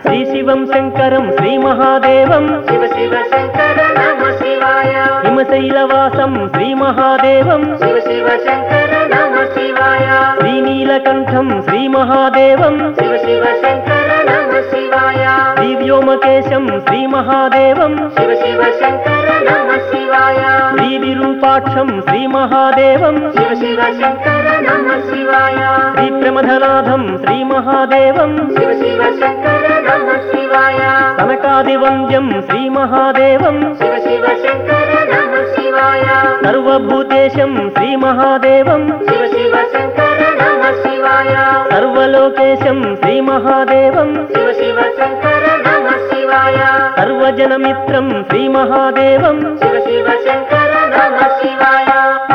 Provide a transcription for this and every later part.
శ్రీ శివం శంకరం శ్రీ మహాదేవం శివ శివ శంకర నమ శివాయ హిమశైలవాసం శ్రీ మహాదేవం శివ శివ శంకర నమ శివాయ శ్రీనీలకంఠం శ్రీ మహాదేవం శివ శివ శంకర నమ శివాయ శ్రీ వ్యోమకేశం శ్రీ మహాదేవం శివ శివ శంకర నమ శివాయ శ్రీ విరూపాక్షం శ్రీ మహాదేవం శివ శివ శంకర నమ శివాయ శ్రీ ప్రమథనాథం శ్రీ మహాదేవం శివ శివ శంకర నమ శివాయ సనకాదివంద్యం శ్రీ మహాదేవం శివ శివ శంకర నమ శివాయ సర్వభూతేశం శ్రీ మహాదేవం శివ శివ శంకర నమ శివాయ సర్వలోకేశం శ్రీ మహాదేవం శివ శివ శంకర నమ శివాయ సర్వజనమిత్రం శ్రీ మహాదేవం శివ శివ శంకర నమ శివాయ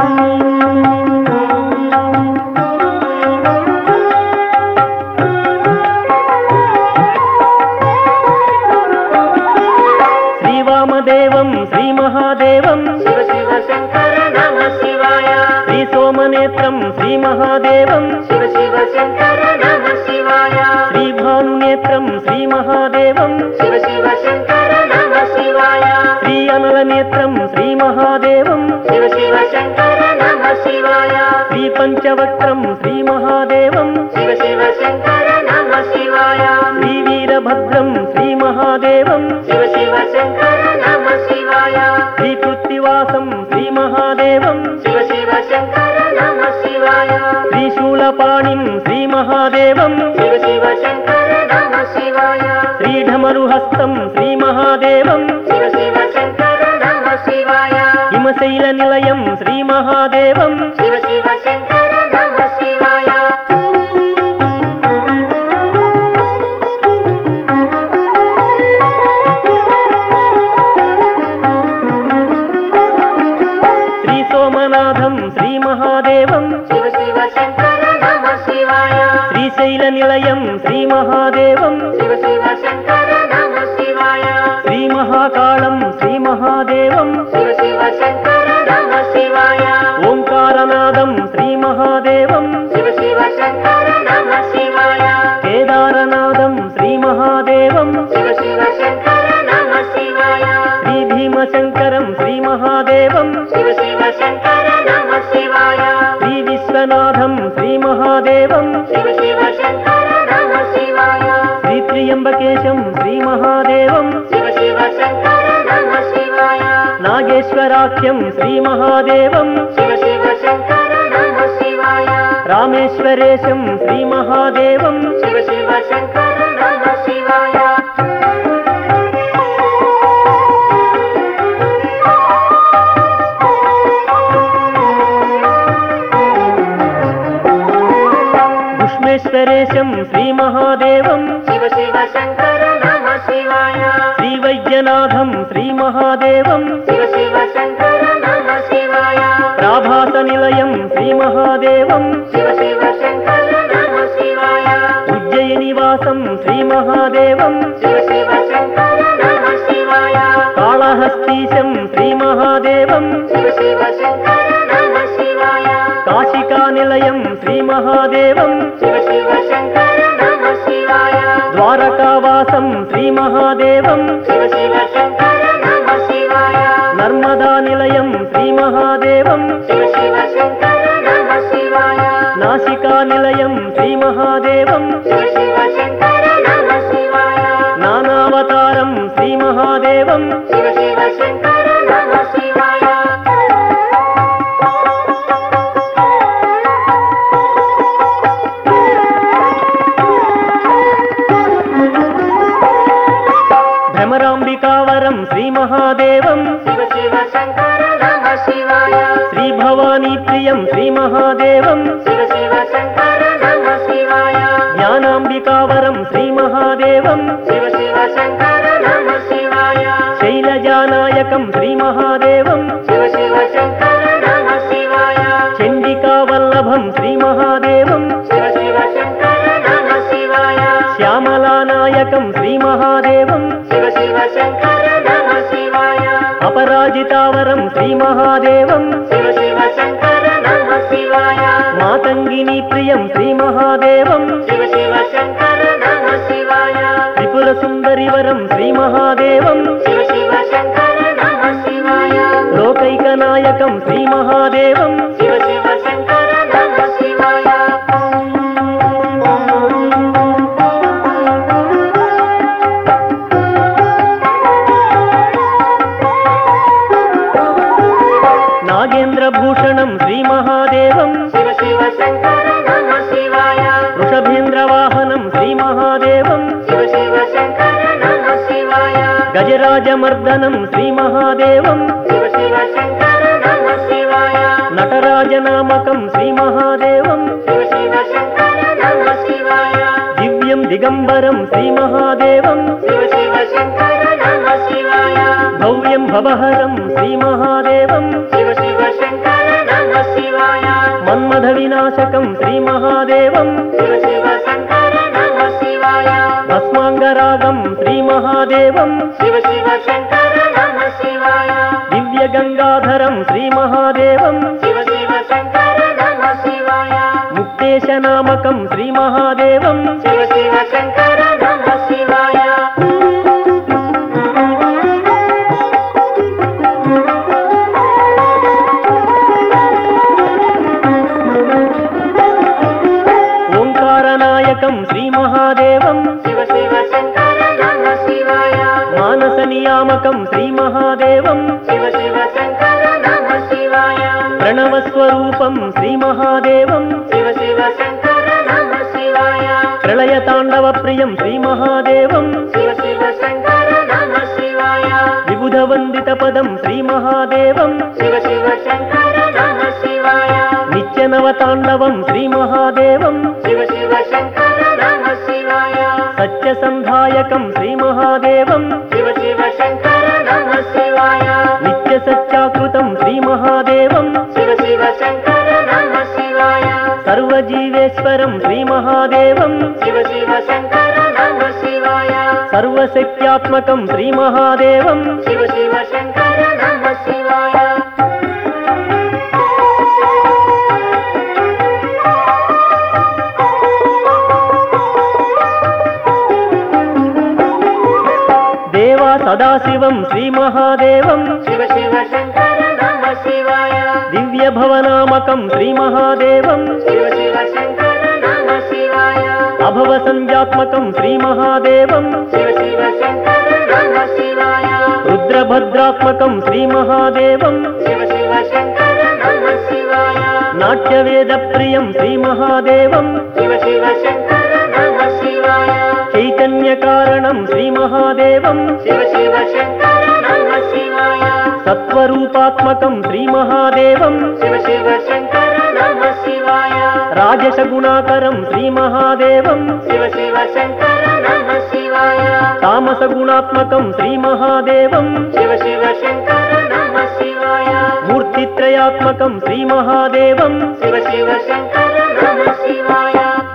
శ్రీవామదేవం శ్రీ మహాదేవం శివ శివ శంకర నమ శివాయ శ్రీ సోమనేత్రం శ్రీ మహాదేవం శివ శివ శంకర నమ శివాయ శ్రీ భానునేత్రం శ్రీ మహాదేవం శివ శివ శంకర నమ శివాయ శ్రీ అనలనేత్రం శ్రీ మహాదేవం శివ శివ శంకర నమ శివాయ శ్రీ పంచవక్త్రం శ్రీ మహాదేవం శివ శివ శంకర నమ శివాయ శ్రీ వీరభద్రం శ్రీ మహాదేవం శివ శివ శంకర నమ శివాయ శ్రీ కృత్తివాసం శ్రీ మహాదేవం శివ శివ శంకర నమ శివాయ శ్రీ శూలపాణిం శ్రీ మహాదేవం శివ శివ శంకర నమ శివాయ శ్రీ ఢమరుహస్తం శ్రీ మహాదేవం శివ శివ శంకర నమ శివాయ హిమశైల నిలయం శ్రీ మహాదేవం శివ శివ శంకర నమ శివాయ శ్రీ సోమనాథం శ్రీ మహాదేవం శివ శివ శంకర నమ శివాయ శ్రీశైల నిలయం శ్రీ మహాదేవం శివ శివ శంకర నమ శివాయ శ్రీ మహాకాళం శ్రీ మహాదేవం శివ శివ శంకర నమ శివాయ ఓంకారనాదం శ్రీ మహాదేవం శివ శివ శంకర నమ శివాయ కేదారనాదం శ్రీ మహాదేవం శివ శివ శంకర నమ శివాయ శ్రీ భీమశంకరం శ్రీ మహాదేవం శివ శివ శంకర నమ శివాయ శ్రీ విశ్వనాథం శ్రీ మహాదేవం శివ శివ శంకర నమ శివాయ శ్రీ త్రియంబకేశం శ్రీ మహాదేవం శివ శివ శంకర నమ శివాయ నాగేశ్వరాఖ్యం శ్రీ మహాదేవం శివ శివ శంకర నమ శివాయ రామేశ్వరేశం శ్రీ మహాదేవం శివ శివ శంకర నమ శివాయ భుష్మేశ్వరేశం శ్రీ మహాదేవం శివ శివ శంకర నమ శివాయ శ్రీ వైద్యనాథం శ్రీ మహాదేవం శివ శివ శంకర నమ శివాయ ప్రాభాస నిలయం శ్రీ మహాదేవం శివ శివ శంకర నమ శివాయ ఉజ్జయినివాసం శ్రీ మహాదేవం శివ శివ శంకర నమ శివాయ కాళహస్తీశం శ్రీ మహాదేవం శివ శివ శంకర నమ శివాయ కాశికా నిలయం శ్రీ మహాదేవం శివ శివ శంకర నమ శివాయ ద్వారకావాసం శ్రీ మహాదేవం శివ శివ శంకర నమ శివాయ నర్మదా నిలయం శ్రీ మహాదేవం శివ శివ శంకర నమ శివాయ నాసికా నిలయం శ్రీ మహాదేవం శివ శివ శంకర నమ శివాయ నానావతారం శ్రీ మహాదేవం శివ శివ శంకర నమ శివాయ భ్రమరాంబికావరం శ్రీ మహాదేవం శివ శివ శంకర నమ శివాయ శ్రీ భవానీ ప్రియం శ్రీ మహాదేవం శివ శివ శంకర నమ శివాయ జ్ఞానాంబికావరం శ్రీ మహాదేవం శివ శివ శంకర నమ శివాయ శైలజానాయకం శ్రీ మహాదేవం శివ శివ శంకర నమ శివాయ చండికావల్లభం శ్రీ మహాదేవం శివ శివ శంకర నమ శివాయ శ్యామలానాయకం శ్రీ మహాదేవం శివ శివ శంకర నమ శివాయ అపరాజితావరం శ్రీ మహాదేవం శివ శివ శంకర నమ శివాయ మాతంగిని ప్రియం శ్రీ మహాదేవం శివ శివ శంకర నమ శివాయ త్రిపుర లోకైకైవరం శ్రీమహాదేవం శివ శివ శంకర నమ శివాయ లోకైకనాయకం శ్రీమహాదేవం శివ శివ శంకర నమ శివాయ నాగేంద్రభూషణం శ్రీమహాదేవం శివ శివ శంకర నమ శివాయ వృషభేంద్రవాహనం శ్రీమహాదేవం శివ శివ శంకర నమ శివాయ గజరాజమర్దనం శ్రీమహాదేవం శివ శివ శంకర నమ శివాయ నటరాజనామకం శ్రీమహాదేవం శివ శివ శంకర నమ శివాయ దివ్యం దిగంబరం శ్రీమహాదేవం శివ శివ శంకర నమ శివాయ భవ్యం భవహరం శ్రీమహాదేవం శివ శివ శంకర నమ శివాయ మన్మథ వినాశకం శ్రీమహాదేవం శివ శివ శంకర నమ శివాయ భస్మాంగరాగం శ్రీమహాదేవం శివ శివ శంకర నమ శివాయ దివ్య గంగాధరం శ్రీమహాదేవం శివ శివ శంకర నమ శివాయ ముక్తేశనామకం శ్రీమహాదేవం శివ శివ శంకర నమ శివాయ ఓంకారనాయకం శ్రీమహాదేవం శివ శివ శంకర నమ శివాయ మానస నియామకం శ్రీమహాదేవం శివ శివ శంకర నమ శివాయ ప్రణవస్వరూపం శ్రీమహాదేవం శివ శివ శంకర నమ శివాయ ప్రళయతాండవ ప్రియం శ్రీమహాదేవం శివ శివ శంకర నమ శివాయ విబుధ వందిత పదం శ్రీమహాదేవం శివ శివ శంకర నమ శివాయ నిత్యనవతాండవం శ్రీమహాదేవం శివ శివ శంకర నమ శివాయ సత్యసంధాయకం శ్రీమహాదేవం శివ శివ శంకర నమ శివాయ నిత్య సత్యాకృతం శ్రీమహాదేవం శివ శివ శంకర నమ శివాయ సర్వజీవేశ్వరం శ్రీమహాదేవం శివ శివ శంకర నమ శివాయ సర్వశక్త్యాత్మకం శ్రీమహాదేవం శివ శివ శంకర నమ శివాయ దేవా సదాశివం శ్రీమహాదేవం శివ శివ శంకర నమ శివాయ దివ్య భవనామకం శ్రీమహాదేవం శివ శివ శంకర నమ శివాయ అభవ సంధ్యాత్మకం శ్రీమహాదేవం శివ శివ శంకర నమ శివాయ రుద్రభద్రాత్మకం శ్రీమహాదేవం శివ శివ శంకర నమ శివాయ నాట్యవేద ప్రియం శ్రీమహాదేవం శివ శివ శంకర నమ శివాయ చైతన్య కారణం శ్రీమహాదేవం శివ శివ శంకర నమ శివాయ సత్వరూపాత్మకం శ్రీమహాదేవం శివ శివ శంకర నమ శివాయ రాజసగుణాకరం శ్రీమహాదేవం శివ శివ శంకర నమ శివాయ తామస గుణాత్మకం శ్రీమహాదేవం శివ శివ శంకర నమ శివాయ మూర్తిత్రయాత్మకం శ్రీమహాదేవం శివ శివ శంకర నమ శివాయ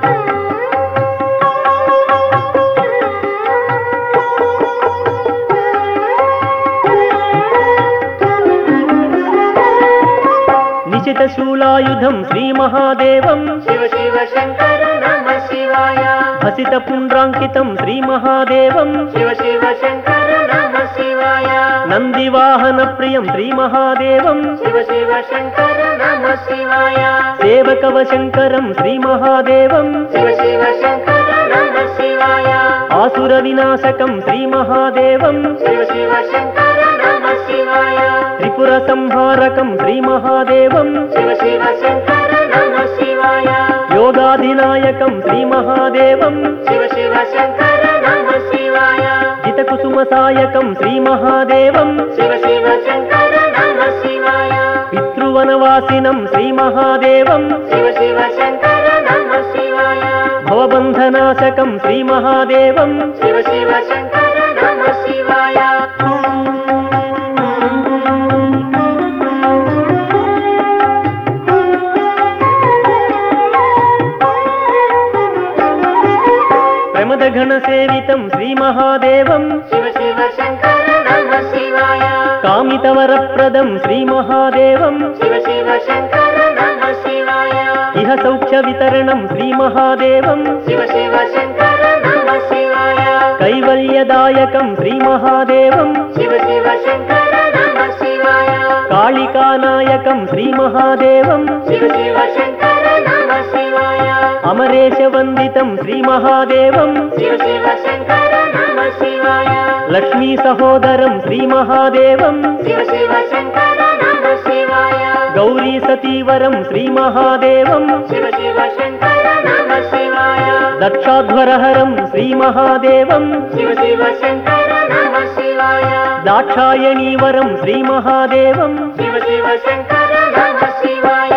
నిశిత శూలాయుధం శ్రీమహాదేవం శివ శివ శంకర నమ శివాయ హసిత పుండ్రాంకితం శ్రీమహాదేవం శివ శివ శంకర నమ శివాయ నందివాహన ప్రియం శ్రీమహాదేవం శివ శివ శంకర నమ శివాయ సేవకవ శంకరం శ్రీమహాదేవం శివ శివ శంకర నమ శివాయ ఆసుర వినాశకం శ్రీమహాదేవం శివ శివ శంకర నమ శివాయ త్రిపుర సంహారకం శ్రీమహాదేవం శివ శివ శంకర నమ శివాయ యోగాధినాయకం శ్రీమహాదేవం శివ శివ శంకర నమ శివాయ జితకుసుమ సాయకం శ్రీమహాదేవం శివ శివ శంకర నమ శివాయ పితృవనవాసినం శ్రీమహాదేవం శివ శివ శంకర నమ శివాయ భవబంధనాశకం శ్రీమహాదేవం శివ శివ శంకర నమ శివాయ ప్రమదగణ సేవితం శ్రీమహాదేవం శివ శివ శంకర నమ శివాయ కామితవరప్రదం శ్రీమహాదేవం శివ శివ శంకర నమ శివాయ ఇహ సౌఖ్య వితరణం శ్రీమహాదేవం శివ శివ శంకర నమ శివాయ కైవల్యదాయకం శ్రీ మహాదేవం శివ శివ శంకర నమ శివాయ కాళికానాయకం శ్రీ మహాదేవం శివ శివ శంకర నమ శివాయ అమరేశవందితం శ్రీ మహాదేవం శివ శివ శంకర నమ శివాయ లక్ష్మీ సహోదరం శ్రీ మహాదేవం శివ శివ శంకర నమ శివాయ గౌరీ సతీవరం శ్రీ మహాదేవం శివ శివ శంకర నమ శివాయ దక్షాధ్వరహరం శ్రీ మహాదేవం శివ శివ శంకర నమ శివాయ దాక్షాయణీవరం శ్రీ మహాదేవం శివ శివ శంకర నమ శివాయ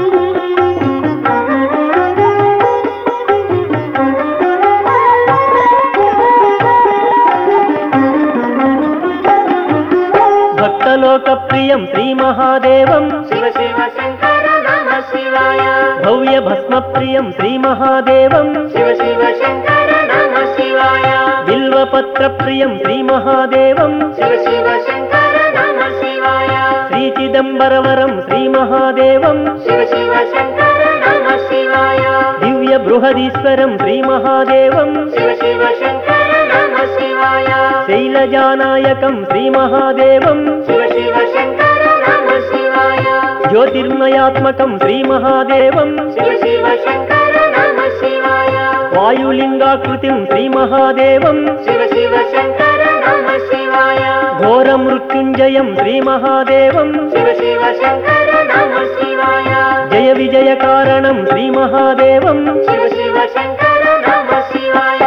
భక్తలోక ప్రియం శ్రీ మహాదేవం శివ శివ శంకర నమ శివాయ భవ్య భస్మ ప్రియం శ్రీ మహాదేవం శివ శివ శంకర నమ శివాయ బిల్వపత్ర ప్రియం శ్రీ మహాదేవం శివ శివ శంకర నమ శివాయ శ్రీ చిదంబరవరం శ్రీ మహాదేవం శివ శివ శంకర నమ శివాయ దివ్య బృహదీశ్వరం శ్రీ మహాదేవం శివ శివ శంకర నమ శివాయ శైలజానాయకం శ్రీ మహాదేవం శివ శివ శంకర నమ శివాయ జ్యోతిర్మయాత్మకం శ్రీ మహాదేవం శివ శివ శంకర నమ శివాయ వాయులింగాకృతిం శ్రీ మహాదేవం శివ శివ శంకర నమ శివాయ ఘోర మృత్యుంజయం శ్రీ మహాదేవం శివ శివ శంకర నమ శివాయ జయ విజయ కారణం శ్రీ మహాదేవం శివ శివ శంకర నమ శివాయ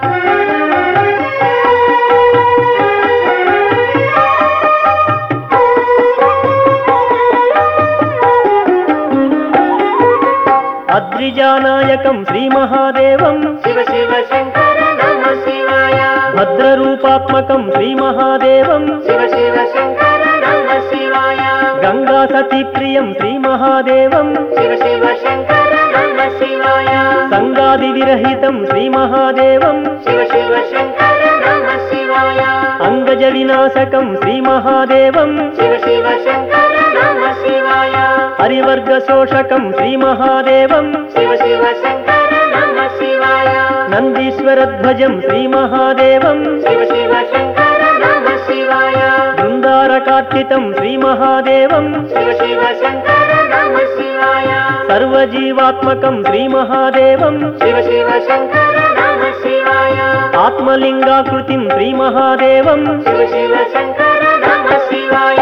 అద్రిజానాయకం శ్రీ మహాదేవం శివ శివ శంకర నమ శివాయ భద్రరూపాత్మకం శ్రీ మహాదేవం శివ శివ శంకర నమ శివాయ గంగా సతీ ప్రియం శ్రీ మహాదేవం శివ శివ శంకర నమ శివాయ సంగాది విరహితం శ్రీ మహాదేవం శివ శివ శంకర నమ శివాయ అంగజ వినాశకం శ్రీ మహాదేవం శివ శివ శంకర నమ శివాయ హరివర్గ శోషకం శ్రీ మహాదేవం శివ శివ శంకర నమ శివాయ నందీశ్వరధ్వజం శ్రీ మహాదేవం శివ శివ శంకర నమ శివాయ బృందారకార్చితం శ్రీ మహాదేవం శివ శివ శంకర నమ శివాయ సర్వజీవాత్మకం శ్రీ మహాదేవం శివ శివ శంకర నమ శివాయ ఆత్మలింగాకృతిం శ్రీ మహాదేవం శివ శివ శంకర నమ శివాయ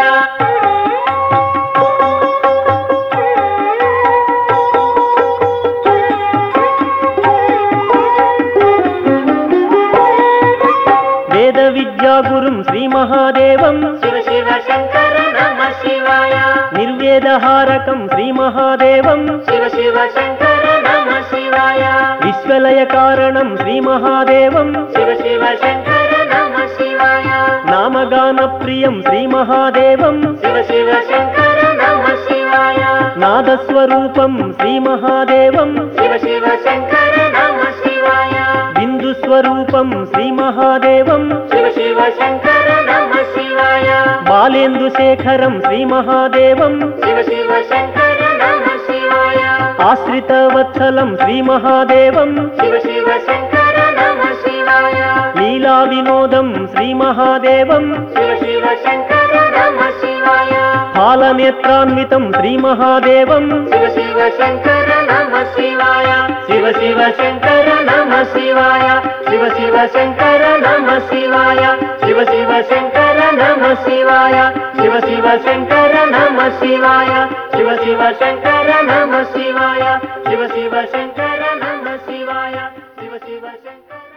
వేద విద్యా గురుం శ్రీ మహాదేవం శివ శివ శంకర నమ శివాయ నిర్వేదహారకం శ్రీ మహాదేవం శివ శివ శంకర నమ శివాయ విశ్వలయ కారణం శ్రీ మహాదేవం శివ శివ శంకర నమ శివాయ నామగాన ప్రియం శ్రీ మహాదేవం శివ శివ శంకర నమ శివాయ నాదస్వరూపం శ్రీ మహాదేవం శివ శివ శంకర నమ శివాయ బిందు స్వరూపం శ్రీ మహాదేవం శివ శివ శంకర నమ శివాయ బాలేందు శేఖరం శ్రీ మహాదేవం శివ శివ శంకర నమ శివాయ ఆశ్రిత వత్సలం శ్రీ మహాదేవం శివ శివ శంకర నమ శివాయ లీలా వినోదం శ్రీ మహాదేవం శివ శివ శంకర నమ శివాయ పాలనేత్రాన్వితం శ్రీ మహాదేవం శివ శివ శంకర నమ శివాయ శివ శివ శంకర నమ శివాయ శివ శివ శంకర నమ శివాయ శివ శివ శంకర నమ శివాయ శివ శివ శంకర నమ శివాయ శివ శివ శంకర నమ శివాయ శివ శివ శంకర నమ శివాయ శివ శివ శంకర